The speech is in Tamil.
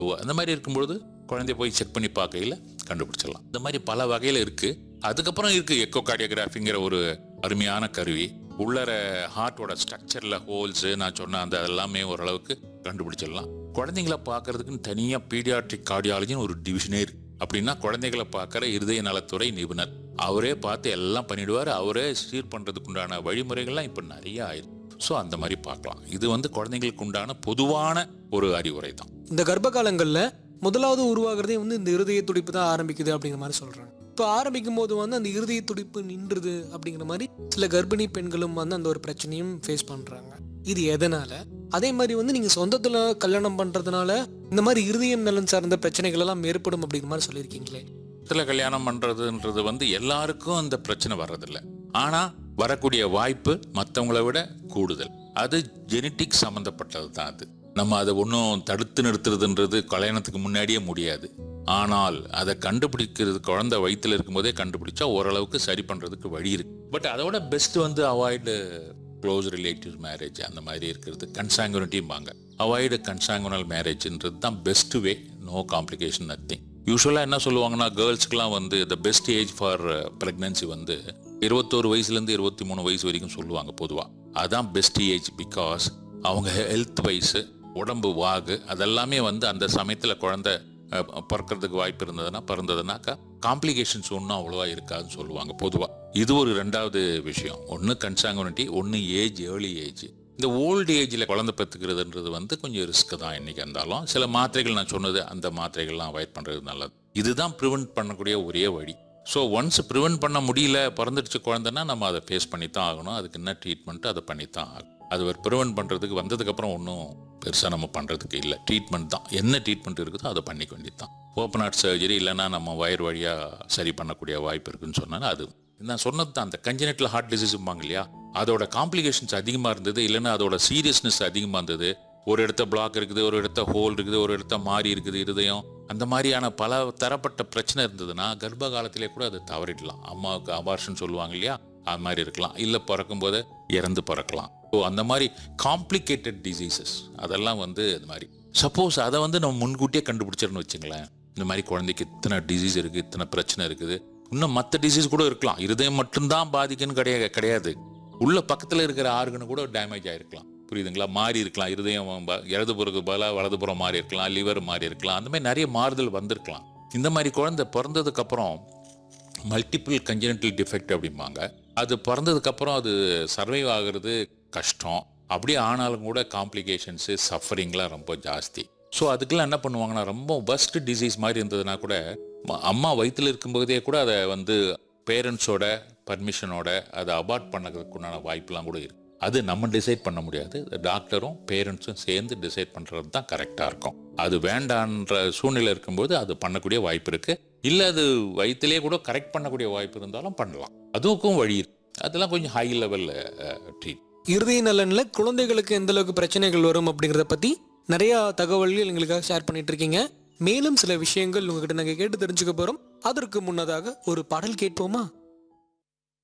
ஓ, அந்த மாதிரி இருக்கும்பொழுது குழந்தைய போய் செக் பண்ணி பார்க்கையில் கண்டுபிடிச்சிடலாம் இந்த மாதிரி பல வகையில் இருக்குது அதுக்கப்புறம் இருக்குது எக்கோ கார்டியோகிராஃபிங்கிற ஒரு அருமையான கருவி உள்ளர ஹார்ட்டோட ஸ்ட்ரக்சரில் ஹோல்ஸு நான் சொன்ன அந்த எல்லாமே ஓரளவுக்கு கண்டுபிடிச்சிடலாம் குழந்தைங்கள பார்க்கறதுக்குன்னு தனியாக பீடியாட்ரிக் கார்டியாலஜின்னு ஒரு டிவிஷனே இருக்கு அப்படின்னா குழந்தைகளை பார்க்குற இருதய நலத்துறை நிபுணர் அவரே பார்த்து எல்லாம் பண்ணிடுவார் அவரே சீர் பண்ணுறதுக்கு உண்டான வழிமுறைகள்லாம் இப்போ நிறைய ஆயிருக்கு ஸோ அந்த மாதிரி பார்க்கலாம் இது வந்து குழந்தைங்களுக்கு உண்டான பொதுவான ஒரு அறிவுரை தான் இந்த கர்ப்ப காலங்களில் முதலாவது உருவாகிறதே வந்து இந்த இருதய துடிப்பு தான் ஆரம்பிக்குது அப்படிங்கிற மாதிரி சொல்றாங்க இப்போ ஆரம்பிக்கும் போது வந்து அந்த இருதய துடிப்பு நின்றுது அப்படிங்கிற மாதிரி சில கர்ப்பிணி பெண்களும் வந்து அந்த ஒரு பிரச்சனையும் ஃபேஸ் பண்றாங்க இது எதனால அதே மாதிரி வந்து நீங்க சொந்தத்துல கல்யாணம் பண்றதுனால இந்த மாதிரி இருதயம் நலன் சார்ந்த பிரச்சனைகள் எல்லாம் ஏற்படும் அப்படிங்கிற மாதிரி சொல்லியிருக்கீங்களே இடத்துல கல்யாணம் பண்றதுன்றது வந்து எல்லாருக்கும் அந்த பிரச்சனை வர்றதில்ல ஆனா வரக்கூடிய வாய்ப்பு மற்றவங்களை விட கூடுதல் அது ஜெனட்டிக் சம்மந்தப்பட்டது தான் அது நம்ம அதை ஒன்றும் தடுத்து நிறுத்துறதுன்றது கல்யாணத்துக்கு முன்னாடியே முடியாது ஆனால் அதை கண்டுபிடிக்கிறது குழந்தை வயித்துல இருக்கும்போதே கண்டுபிடிச்சா ஓரளவுக்கு சரி பண்றதுக்கு வழி இருக்கு பட் அதோட பெஸ்ட் வந்து அவாய்டு க்ளோஸ் ரிலேட்டிவ் மேரேஜ் அந்த மாதிரி இருக்கிறது கன்சாங்குனிட்டிம்பாங்க அவாய்டு கன்சாங்குனல் மேரேஜ்ன்றது தான் best way no complication nothing யூஸ்வலாக என்ன சொல்லுவாங்கன்னா கேர்ள்ஸ்க்குலாம் வந்து the best age for pregnancy வந்து இருபத்தோரு வயசுலேருந்து இருபத்தி மூணு வயசு வரைக்கும் சொல்லுவாங்க பொதுவாக அதான் பெஸ்ட் ஏஜ் பிகாஸ் அவங்க ஹெல்த் வைஸு உடம்பு வாகு அதெல்லாமே வந்து அந்த சமயத்தில் குழந்தை அஹ், பிறக்கறதுக்கு வாய்ப்பு இருந்ததுன்னா பிறந்ததுனாக்கா காம்ப்ளிகேஷன்ஸ் ஒன்றும் அவ்வளோவா இருக்காதுன்னு சொல்லுவாங்க பொதுவாக இது ஒரு ரெண்டாவது விஷயம் ஒன்று கன்சாங்குனிட்டி ஒன்று ஏஜ் ஏர்லி ஏஜ் இந்த ஓல்டு ஏஜில் குழந்தை பெற்றுக்கிறதுன்றது வந்து கொஞ்சம் ரிஸ்க் தான் என்னைக்கு இருந்தாலும் சில மாத்திரைகள் நான் சொன்னது அந்த மாத்திரைகள்லாம் அவாய்ட் பண்ணுறது நல்லது இதுதான் ப்ரிவென்ட் பண்ணக்கூடிய ஒரே வழி ஸோ ஒன்ஸ் ப்ரிவென்ட் பண்ண முடியல பிறந்துடுச்சு குழந்தைன்னா நம்ம அதை ஃபேஸ் பண்ணி தான் ஆகணும் அதுக்கு என்ன ட்ரீட்மெண்ட் அதை பண்ணி தான் ஆகும் அது ஒரு ப்ரிவென்ட் பண்ணுறதுக்கு வந்ததுக்கப்புறம் ஒன்றும் பெருசாக நம்ம பண்ணுறதுக்கு இல்லை ட்ரீட்மெண்ட் தான் என்ன ட்ரீட்மெண்ட் இருக்குதோ அதை பண்ணிக்க வேண்டியது தான் ஓப்பன் ஹார்ட் சர்ஜரி இல்லைன்னா நம்ம வயர் வழியாக சரி பண்ணக்கூடிய வாய்ப்பு இருக்குன்னு சொன்னால் அது நான் சொன்னது தான் அந்த கஞ்சனெட்டில் ஹார்ட் டிசீஸும்பாங்க இல்லையா அதோட காம்ப்ளிகேஷன்ஸ் அதிகமாக இருந்தது இல்லைன்னா அதோட சீரியஸ்னஸ் அதிகமாக இருந்தது ஒரு இடத்த பிளாக் இருக்குது ஒரு இடத்த ஹோல் இருக்குது ஒரு இடத்த மாறி இருக்குது இருதயம் அந்த மாதிரியான பல தரப்பட்ட பிரச்சனை இருந்ததுன்னா கர்ப்ப காலத்திலே கூட அது தவறிடலாம் அம்மாவுக்கு அபார்ஷன் சொல்லுவாங்க இல்லையா அது மாதிரி இருக்கலாம் இல்லை பிறக்கும்போது இறந்து பிறக்கலாம் ஸோ அந்த மாதிரி காம்ப்ளிகேட்டட் டிசீசஸ் அதெல்லாம் வந்து இது மாதிரி சப்போஸ் அதை வந்து நம்ம முன்கூட்டியே கண்டுபிடிச்சிருன்னு வச்சுங்களேன் இந்த மாதிரி குழந்தைக்கு இத்தனை டிசீஸ் இருக்குது இத்தனை பிரச்சனை இருக்குது இன்னும் மற்ற டிசீஸ் கூட இருக்கலாம் இருதயம் மட்டும்தான் பாதிக்குன்னு கிடையாது கிடையாது உள்ள பக்கத்தில் இருக்கிற ஆர்கனு கூட டேமேஜ் ஆயிருக்கலாம் புரியுதுங்களா மாறி இருக்கலாம் இருதயம் ப- இடது புறக்கு பதிலாக வலதுபுறம் மாறி இருக்கலாம் லிவர் மாறி இருக்கலாம் அந்த மாதிரி நிறைய மாறுதல் வந்திருக்கலாம் இந்த மாதிரி குழந்தை பிறந்ததுக்கு அப்புறம் மல்டிபிள் கஞ்சனட்டல் டிஃபெக்ட் அப்படிம்பாங்க அது பிறந்ததுக்கப்புறம் அது சர்வைவ் ஆகுறது கஷ்டம் அப்படியே ஆனாலும் கூட காம்ப்ளிகேஷன்ஸு சஃபரிங்லாம் ரொம்ப ஜாஸ்தி ஸோ அதுக்கெல்லாம் என்ன பண்ணுவாங்கன்னா ரொம்ப worst டிசீஸ் மாதிரி இருந்ததுன்னா கூட ம- அம்மா வயித்துல இருக்கும்போதே கூட அதை வந்து பேரண்ட்ஸோட பர்மிஷனோட அதை அபார்ட் பண்ணதுக்கு உண்டான வாய்ப்புலாம் கூட இருக்கு அது நம்ம டிசைட் பண்ண முடியாது டாக்டரும் பேரண்ட்ஸும் சேர்ந்து டிசைட் பண்ணுறது தான் கரெக்டாக இருக்கும் அது வேண்டான்ற சூழ்நிலை இருக்கும்போது அது பண்ணக்கூடிய வாய்ப்பு இருக்கு இல்லை அது வயிற்றுலேயே கூட கரெக்ட் பண்ணக்கூடிய வாய்ப்பு இருந்தாலும் பண்ணலாம் அதுக்கும் வழி இருக்கு அதெல்லாம் கொஞ்சம் ஹை லெவலில் ட்ரீட் இருதய நலன்ல குழந்தைகளுக்கு எந்த அளவுக்கு பிரச்சனைகள் வரும் அப்படிங்கிறத பத்தி நிறைய தகவல்கள் எங்களுக்காக ஷேர் பண்ணிட்டு இருக்கீங்க மேலும் சில விஷயங்கள் உங்ககிட்ட நாங்க கேட்டு தெரிஞ்சுக்க போறோம் அதற்கு முன்னதாக ஒரு பாடல் கேட்போமா